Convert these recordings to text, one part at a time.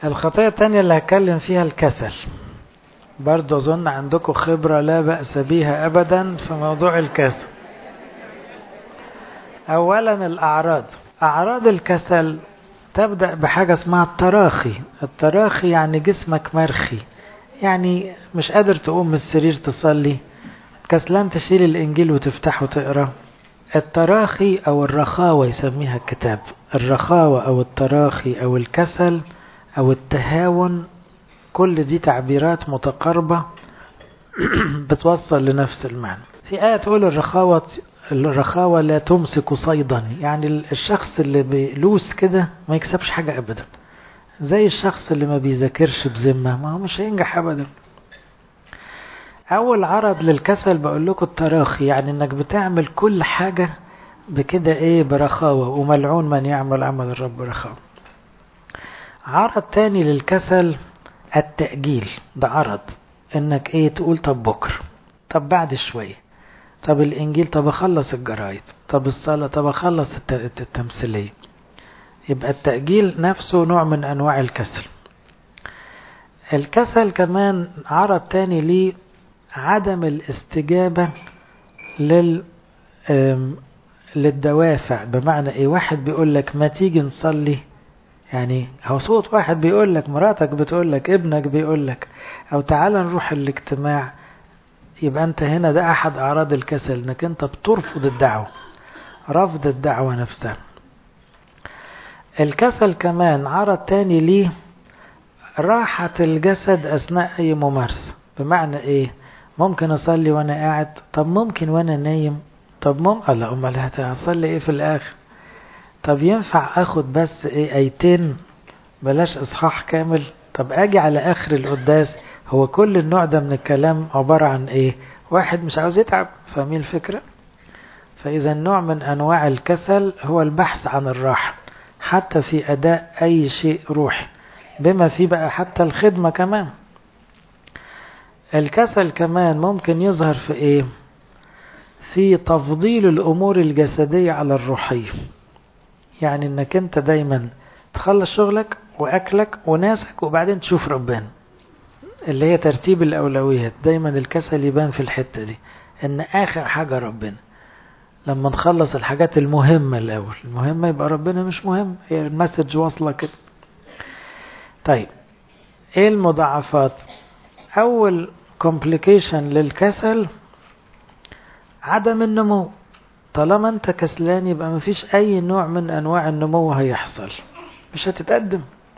الخطية التانية اللي هتكلم فيها الكسل برضه أظن عندكم خبرة لا بأس بها أبدا في موضوع الكسل أولا الأعراض أعراض الكسل تبدأ بحاجة اسمها التراخي التراخي يعني جسمك مرخي يعني مش قادر تقوم من السرير تصلي كسلان تشيل الإنجيل وتفتحه تقرأ التراخي أو الرخاوة يسميها الكتاب الرخاوة أو التراخي أو الكسل أو التهاون كل دي تعبيرات متقاربة بتوصل لنفس المعنى في آية تقول الرخاوة الرخاوة لا تمسك صيدا يعني الشخص اللي بيلوس كده ما يكسبش حاجة أبدا زي الشخص اللي ما بيذاكرش بذمة ما هو مش هينجح أبدا أول عرض للكسل بقول لكم التراخي يعني إنك بتعمل كل حاجة بكده إيه برخاوة وملعون من يعمل عمل الرب رخاوة عرض تاني للكسل التأجيل ده عرض إنك إيه تقول طب بكرة طب بعد شوية طب الإنجيل طب أخلص الجرايد طب الصلاة طب أخلص التمثيلية يبقى التأجيل نفسه نوع من أنواع الكسل الكسل كمان عرض تاني ليه عدم الاستجابة لل للدوافع بمعنى ايه واحد بيقول لك ما تيجي نصلي يعني هو صوت واحد بيقول لك مراتك بتقول لك ابنك بيقول لك او تعالى نروح الاجتماع يبقى انت هنا ده احد اعراض الكسل انك انت بترفض الدعوة رفض الدعوة نفسها الكسل كمان عرض تاني ليه راحة الجسد اثناء اي ممارسة بمعنى ايه ممكن اصلي وانا قاعد طب ممكن وانا نايم طب ممكن لا امال هتصلي ايه في الاخر طب ينفع اخد بس ايه ايتين بلاش اصحاح كامل طب اجي على اخر القداس هو كل النوع ده من الكلام عبارة عن ايه واحد مش عاوز يتعب فاهمين الفكرة فاذا نوع من انواع الكسل هو البحث عن الراحة حتى في اداء اي شيء روحي بما فيه بقى حتى الخدمة كمان الكسل كمان ممكن يظهر في ايه في تفضيل الامور الجسدية على الروحية يعني انك انت دايما تخلص شغلك واكلك وناسك وبعدين تشوف ربنا اللي هي ترتيب الاولويات دايما الكسل يبان في الحتة دي ان اخر حاجة ربنا لما نخلص الحاجات المهمة الاول المهمة يبقى ربنا مش مهم هي المسج واصلة كده طيب ايه المضاعفات اول كومبليكيشن للكسل عدم النمو طالما انت كسلان يبقى مفيش اي نوع من انواع النمو هيحصل مش هتتقدم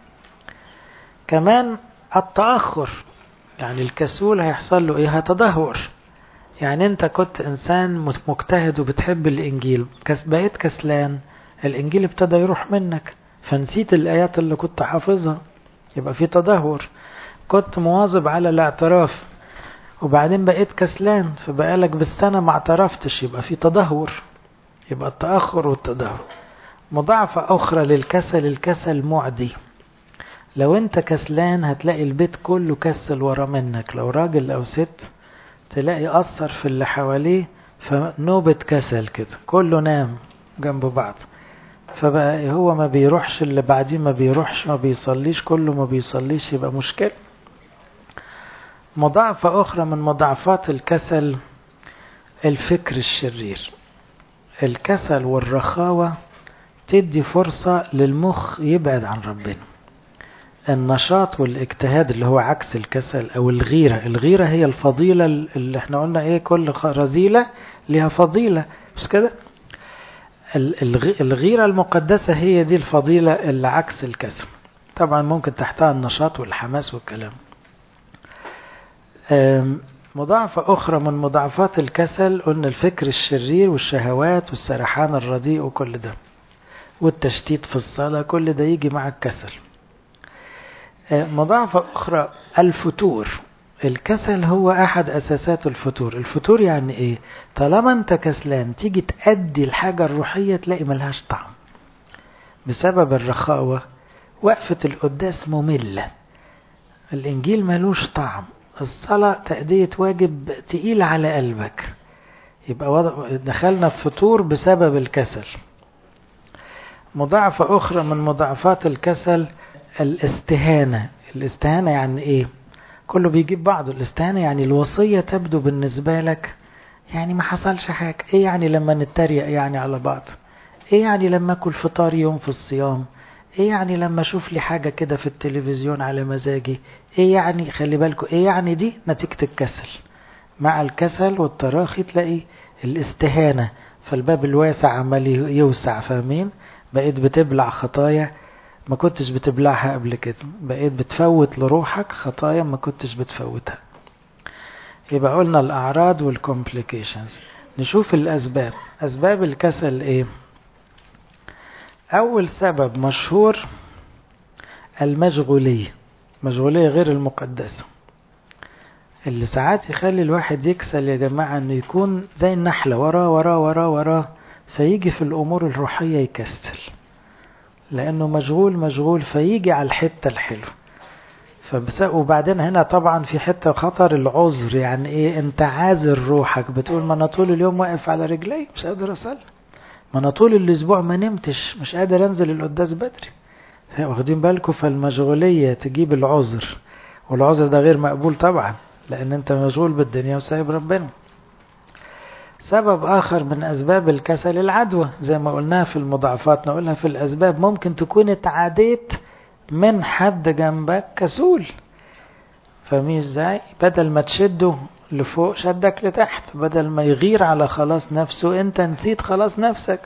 كمان التأخر يعني الكسول هيحصل له ايه هتدهور يعني انت كنت انسان مجتهد وبتحب الانجيل بقيت كسلان الانجيل ابتدى يروح منك فنسيت الايات اللي كنت حافظها يبقى في تدهور كنت مواظب على الاعتراف وبعدين بقيت كسلان فبقالك بالسنة ما اعترفتش يبقى في تدهور يبقى التأخر والتدهور مضاعفة أخرى للكسل الكسل معدي لو انت كسلان هتلاقي البيت كله كسل ورا منك لو راجل أو ست تلاقي أثر في اللي حواليه فنوبة كسل كده كله نام جنب بعض فبقى هو ما بيروحش اللي بعديه ما بيروحش ما بيصليش كله ما بيصليش يبقى مشكلة مضاعفة أخرى من مضاعفات الكسل الفكر الشرير الكسل والرخاوة تدي فرصة للمخ يبعد عن ربنا النشاط والاجتهاد اللي هو عكس الكسل أو الغيرة الغيرة هي الفضيلة اللي احنا قلنا ايه كل رذيلة لها فضيلة مش كده الغيرة المقدسة هي دي الفضيلة اللي عكس الكسل طبعا ممكن تحتها النشاط والحماس والكلام مضاعفة أخرى من مضاعفات الكسل قلنا الفكر الشرير والشهوات والسرحان الرديء وكل ده والتشتيت في الصلاة كل ده يجي مع الكسل مضاعفة أخرى الفتور الكسل هو أحد أساسات الفتور الفتور يعني إيه طالما أنت كسلان تيجي تأدي الحاجة الروحية تلاقي ملهاش طعم بسبب الرخاوة وقفة القداس مملة الإنجيل ملوش طعم الصلاة تأدية واجب تقيل على قلبك يبقى دخلنا في فطور بسبب الكسل مضاعفة أخرى من مضاعفات الكسل الاستهانة الاستهانة يعني ايه كله بيجيب بعضه الاستهانة يعني الوصية تبدو بالنسبة لك يعني ما حصلش حاجة ايه يعني لما نتريق يعني على بعض ايه يعني لما اكل فطار يوم في الصيام ايه يعني لما اشوف لي حاجة كده في التلفزيون على مزاجي ايه يعني خلي بالكم ايه يعني دي نتيجة الكسل مع الكسل والتراخي تلاقي الاستهانة فالباب الواسع عمال يوسع فاهمين بقيت بتبلع خطايا ما كنتش بتبلعها قبل كده بقيت بتفوت لروحك خطايا ما كنتش بتفوتها يبقى قلنا الأعراض والكومبليكيشنز نشوف الأسباب أسباب الكسل إيه أول سبب مشهور المشغولية مشغولية غير المقدسة اللي ساعات يخلي الواحد يكسل يا جماعة انه يكون زي النحلة وراه وراه وراه وراه فيجي في الأمور الروحية يكسل لأنه مشغول مشغول فيجي على الحتة الحلوة فبس وبعدين هنا طبعا في حتة خطر العذر يعني ايه انت عازر روحك بتقول ما انا طول اليوم واقف على رجلي مش قادر اصلي ما انا طول الاسبوع ما نمتش مش قادر انزل القداس بدري واخدين بالكم فالمشغولية تجيب العذر والعذر ده غير مقبول طبعا لان انت مشغول بالدنيا وسايب ربنا سبب آخر من أسباب الكسل العدوى زي ما قلناها في المضاعفات نقولها في الأسباب ممكن تكون اتعاديت من حد جنبك كسول فمين ازاي بدل ما تشده لفوق شدك لتحت بدل ما يغير على خلاص نفسه انت نسيت خلاص نفسك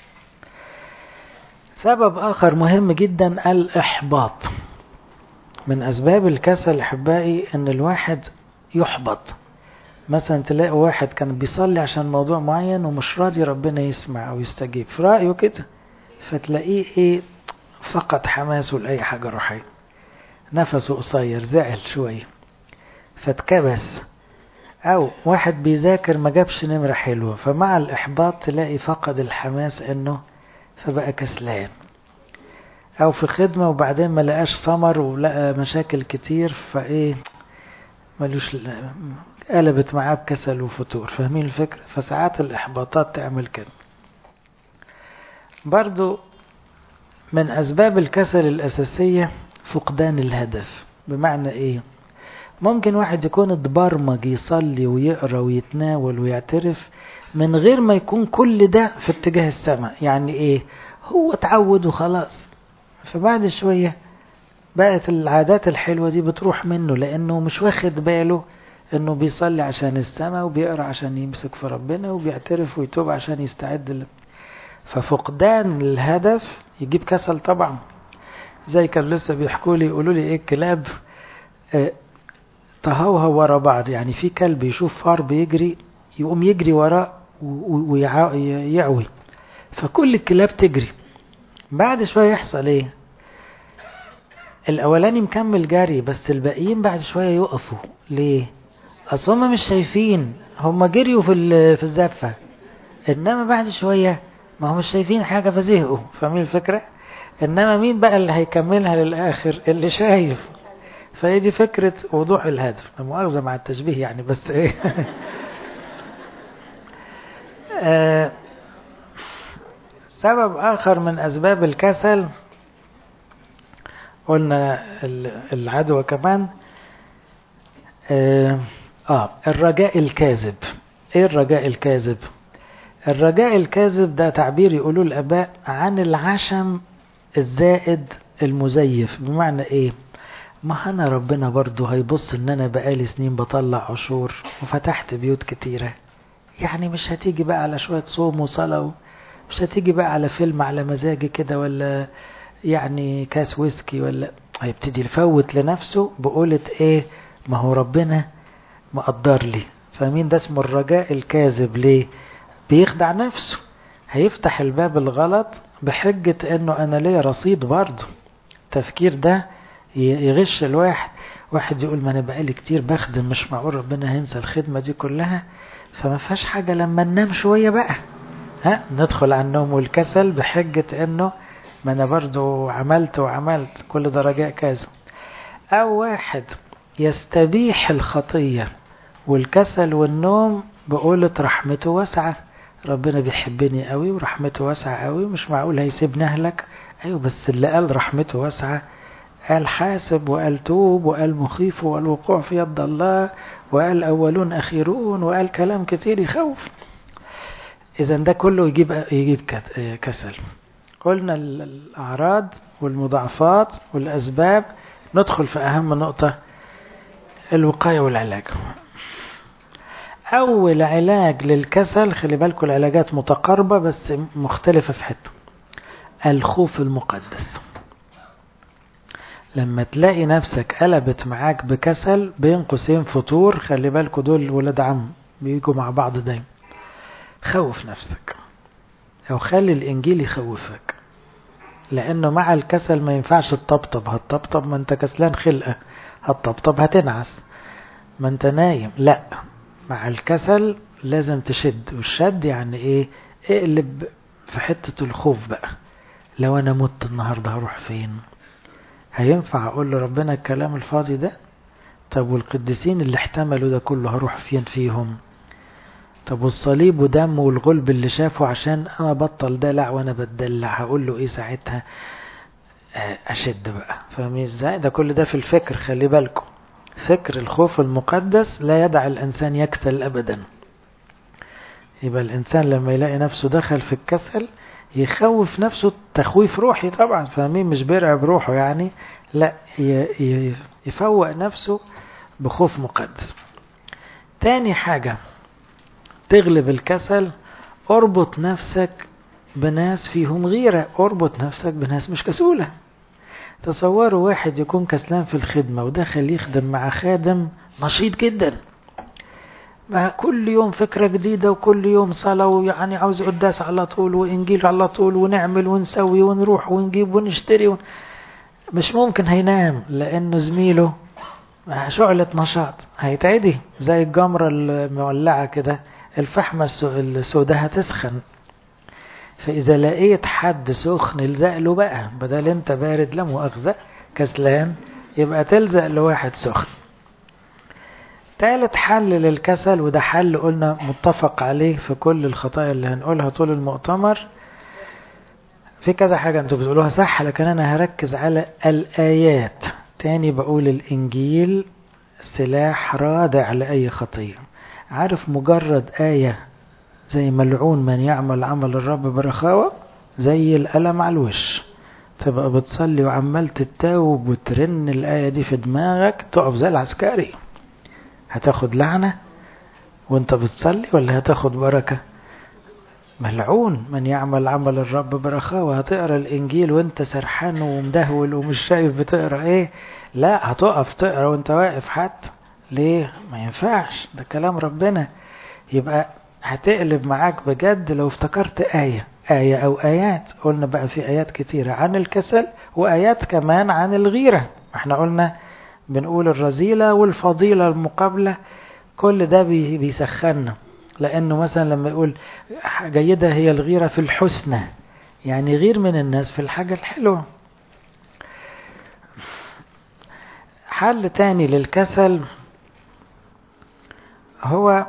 سبب آخر مهم جدا الإحباط من أسباب الكسل أحبائي أن الواحد يحبط مثلا تلاقي واحد كان بيصلي عشان موضوع معين ومش راضي ربنا يسمع أو يستجيب في رأيه كده فتلاقيه إيه فقد حماسه لأي حاجة روحية نفسه قصير زعل شوية فاتكبس أو واحد بيذاكر ما جابش نمرة حلوة فمع الإحباط تلاقي فقد الحماس إنه فبقى كسلان أو في خدمة وبعدين ما لقاش ثمر ولقى مشاكل كتير فإيه ملوش قلبت معاه بكسل وفتور فاهمين الفكرة فساعات الإحباطات تعمل كده برضو من أسباب الكسل الأساسية فقدان الهدف بمعنى إيه ممكن واحد يكون اتبرمج يصلي ويقرأ ويتناول ويعترف من غير ما يكون كل ده في اتجاه السماء يعني إيه هو اتعود وخلاص فبعد شوية بقت العادات الحلوة دي بتروح منه لأنه مش واخد باله انه بيصلي عشان السماء وبيقرا عشان يمسك في ربنا وبيعترف ويتوب عشان يستعد ل... ففقدان الهدف يجيب كسل طبعا زي كان لسه بيحكوا لي يقولوا لي ايه الكلاب اه تهوهو ورا بعض يعني في كلب يشوف فار بيجري يقوم يجري وراه ويعوي فكل الكلاب تجري بعد شوية يحصل ايه الاولاني مكمل جري بس الباقيين بعد شوية يقفوا ليه اصل هم مش شايفين هم جريوا في في الزفه انما بعد شويه ما هم مش شايفين حاجه فزهقوا فاهمين الفكره انما مين بقى اللي هيكملها للاخر اللي شايف فهي دي فكره وضوح الهدف مؤاخذه مع التشبيه يعني بس ايه آه سبب اخر من اسباب الكسل قلنا العدوى كمان آه آه الرجاء الكاذب إيه الرجاء الكاذب الرجاء الكاذب ده تعبير يقولوه الآباء عن العشم الزائد المزيف بمعنى إيه ما أنا ربنا برضو هيبص إن أنا بقالي سنين بطلع عشور وفتحت بيوت كتيرة يعني مش هتيجي بقى على شوية صوم وصلاة مش هتيجي بقى على فيلم على مزاجي كده ولا يعني كاس ويسكي ولا هيبتدي يفوت لنفسه بقولة ايه ما هو ربنا مقدر لي فمين ده اسمه الرجاء الكاذب ليه بيخدع نفسه هيفتح الباب الغلط بحجة انه انا ليا رصيد برضه التفكير ده يغش الواحد واحد يقول ما انا بقالي كتير بخدم مش معقول ربنا هينسى الخدمة دي كلها فما فيهاش حاجة لما ننام شوية بقى ها ندخل على النوم والكسل بحجة انه ما انا برضو عملت وعملت كل ده رجاء كاذب او واحد يستبيح الخطية والكسل والنوم بقولة رحمته واسعة ربنا بيحبني قوي ورحمته واسعة قوي مش معقول هيسيبني اهلك ايوه بس اللي قال رحمته واسعة قال حاسب وقال توب وقال مخيف والوقوع في يد الله وقال أولون أخيرون وقال كلام كتير يخوف إذا ده كله يجيب يجيب كسل قلنا الأعراض والمضاعفات والأسباب ندخل في أهم نقطة الوقاية والعلاج أول علاج للكسل خلي بالكم العلاجات متقاربة بس مختلفة في حتة الخوف المقدس لما تلاقي نفسك قلبت معاك بكسل بين قوسين فطور خلي بالكم دول ولاد عم بيجوا مع بعض دايما خوف نفسك أو خلي الإنجيل يخوفك لأنه مع الكسل ما ينفعش تطبطب هتطبطب ما انت كسلان خلقة هتطبطب هتنعس ما انت نايم لا مع الكسل لازم تشد والشد يعني ايه اقلب في حتة الخوف بقى لو انا مت النهاردة هروح فين هينفع اقول لربنا الكلام الفاضي ده طب والقديسين اللي احتملوا ده كله هروح فين فيهم طب والصليب ودم والغلب اللي شافه عشان انا بطل دلع وانا بتدلع هقول له ايه ساعتها اشد بقى فاهمين ازاي ده كل ده في الفكر خلي بالكم فكر الخوف المقدس لا يدع الانسان يكسل ابدا يبقى الانسان لما يلاقي نفسه دخل في الكسل يخوف نفسه تخويف روحي طبعا فاهمين مش بيرعب روحه يعني لا يفوق نفسه بخوف مقدس تاني حاجة تغلب الكسل اربط نفسك بناس فيهم غيرة اربط نفسك بناس مش كسولة تصوروا واحد يكون كسلان في الخدمة ودخل يخدم مع خادم نشيط جدا مع كل يوم فكرة جديدة وكل يوم صلاة ويعني عاوز قداس على طول وإنجيل على طول ونعمل ونسوي ونروح ونجيب ونشتري ون... مش ممكن هينام لأنه زميله شعلة نشاط هيتعدي زي الجمرة المولعة كده الفحمة السوداء هتسخن فإذا لقيت حد سخن الزق له بقى بدل انت بارد لا مؤاخذة كسلان يبقى تلزق لواحد سخن ثالث حل للكسل وده حل قلنا متفق عليه في كل الخطايا اللي هنقولها طول المؤتمر في كذا حاجة انتوا بتقولوها صح لكن انا هركز على الآيات تاني بقول الإنجيل سلاح رادع لأي خطية عارف مجرد آية زي ملعون من يعمل عمل الرب برخاوة زي القلم على الوش تبقى بتصلي وعمال تتاوب وترن الآية دي في دماغك تقف زي العسكري هتاخد لعنة وانت بتصلي ولا هتاخد بركة ملعون من يعمل عمل الرب برخاوة هتقرا الإنجيل وانت سرحان ومدهول ومش شايف بتقرا ايه لا هتقف تقرا وانت واقف حتى ليه ما ينفعش ده كلام ربنا يبقى هتقلب معاك بجد لو افتكرت آية آية أو آيات قلنا بقى في آيات كتيرة عن الكسل وآيات كمان عن الغيرة احنا قلنا بنقول الرذيلة والفضيلة المقابلة كل ده بيسخننا لأنه مثلا لما يقول جيدة هي الغيرة في الحسنى يعني غير من الناس في الحاجة الحلوة حل تاني للكسل هو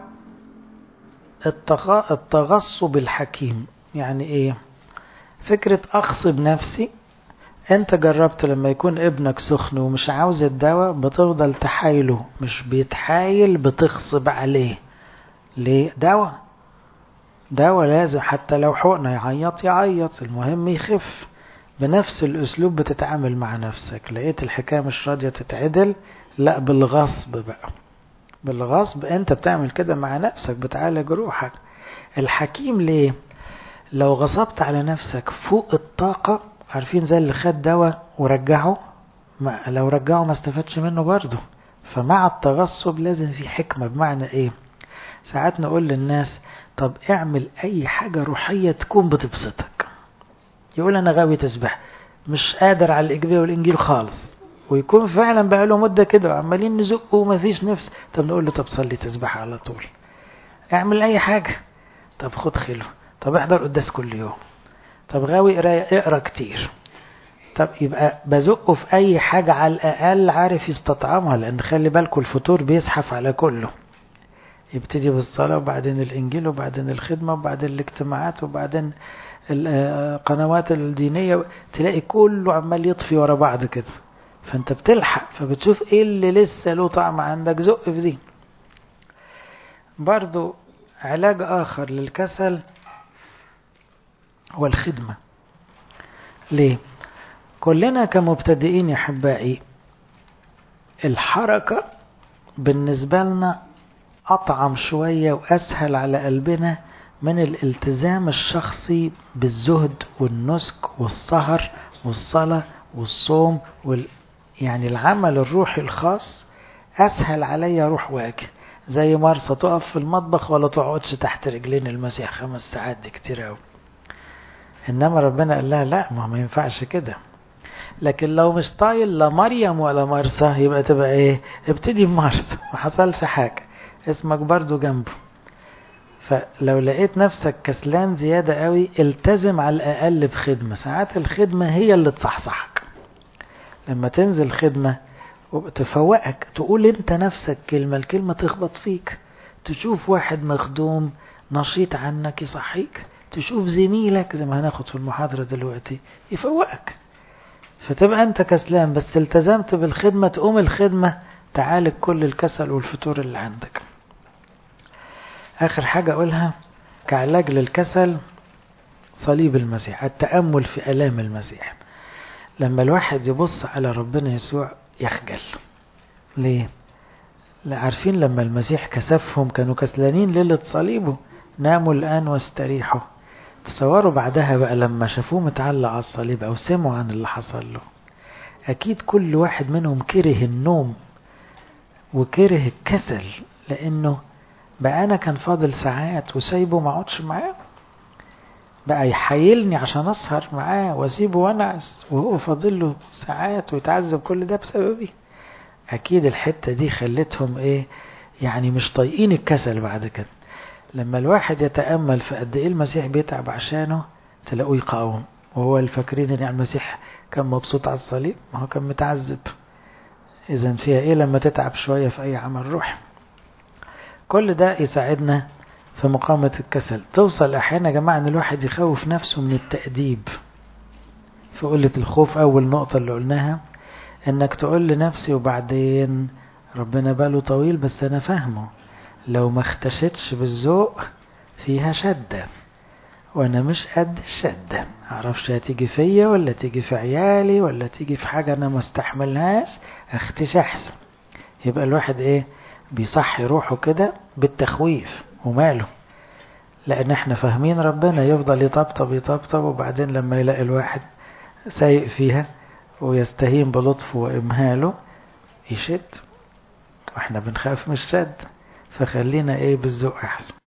التغصب الحكيم يعني ايه فكرة اغصب نفسي انت جربت لما يكون ابنك سخن ومش عاوز الدواء بتفضل تحايله مش بيتحايل بتغصب عليه ليه دواء دواء لازم حتى لو حقنة يعيط يعيط المهم يخف بنفس الاسلوب بتتعامل مع نفسك لقيت الحكاية مش راضية تتعدل لا بالغصب بقى بالغصب انت بتعمل كده مع نفسك بتعالج روحك الحكيم ليه لو غصبت على نفسك فوق الطاقة عارفين زي اللي خد دواء ورجعه ما لو رجعه ما استفادش منه برضه فمع التغصب لازم في حكمة بمعنى ايه ساعات نقول للناس طب اعمل اي حاجة روحية تكون بتبسطك يقول انا غاوي تسبح مش قادر على الاجبيه والانجيل خالص ويكون فعلا بقى له مدة كده وعمالين نزقه ومفيش نفس طب نقول له طب صلي تسبح على طول اعمل اي حاجة طب خد خلو طب احضر قداس كل يوم طب غاوي قراية اقرا كتير طب يبقى بزقه في اي حاجة على الاقل عارف يستطعمها لان خلي بالكم الفطور بيزحف على كله يبتدي بالصلاة وبعدين الانجيل وبعدين الخدمة وبعدين الاجتماعات وبعدين القنوات الدينية تلاقي كله عمال يطفي ورا بعض كده فانت بتلحق فبتشوف ايه اللي لسه له طعم عندك زق في دي برضو علاج اخر للكسل هو الخدمة ليه كلنا كمبتدئين يا احبائي الحركة بالنسبة لنا أطعم شوية وأسهل على قلبنا من الالتزام الشخصي بالزهد والنسك والسهر والصلاة والصوم وال... يعني العمل الروحي الخاص أسهل عليا أروح واجي زي مرسى تقف في المطبخ ولا تقعدش تحت رجلين المسيح خمس ساعات دي كتير أوي إنما ربنا قال لها لا ما ما ينفعش كده لكن لو مش طايل لا مريم ولا مرسى يبقى تبقى ايه ابتدي بمرسى ما حصلش حاجة اسمك برضو جنبه فلو لقيت نفسك كسلان زيادة قوي التزم على الأقل بخدمة ساعات الخدمة هي اللي تصحصحك لما تنزل خدمة تفوقك تقول انت نفسك كلمة الكلمة تخبط فيك تشوف واحد مخدوم نشيط عنك يصحيك تشوف زميلك زي ما هناخد في المحاضرة دلوقتي يفوقك فتبقى انت كسلان بس التزمت بالخدمة تقوم الخدمة تعالج كل الكسل والفتور اللي عندك آخر حاجة أقولها كعلاج للكسل صليب المسيح التأمل في ألام المسيح لما الواحد يبص على ربنا يسوع يخجل ليه؟ لا عارفين لما المسيح كسفهم كانوا كسلانين ليلة صليبه ناموا الآن واستريحوا تصوروا بعدها بقى لما شافوه متعلق على الصليب أو سمعوا عن اللي حصل له أكيد كل واحد منهم كره النوم وكره الكسل لأنه بقى أنا كان فاضل ساعات وسايبه ما اقعدش معاه بقى يحايلني عشان أسهر معاه وأسيبه وأنعس وهو فاضل له ساعات ويتعذب كل ده بسببي أكيد الحتة دي خلتهم إيه يعني مش طايقين الكسل بعد كده لما الواحد يتأمل في قد إيه المسيح بيتعب عشانه تلاقوه يقاوم وهو الفاكرين إن المسيح كان مبسوط على الصليب ما هو كان متعذب إذا فيها إيه لما تتعب شوية في أي عمل روحي كل ده يساعدنا في مقاومة الكسل توصل أحيانا يا جماعة إن الواحد يخوف نفسه من التأديب في قلة الخوف أول نقطة اللي قلناها إنك تقول لنفسي وبعدين ربنا باله طويل بس أنا فاهمه لو ما اختشتش بالذوق فيها شدة وانا مش قد الشدة معرفش هتيجي فيا ولا تيجي في عيالي ولا تيجي في حاجة انا ما استحملهاش اختش احسن يبقى الواحد ايه بيصحي روحه كده بالتخويف وماله لان احنا فاهمين ربنا يفضل يطبطب يطبطب وبعدين لما يلاقي الواحد سايق فيها ويستهين بلطفه وامهاله يشد واحنا بنخاف من الشد فخلينا ايه بالذوق احسن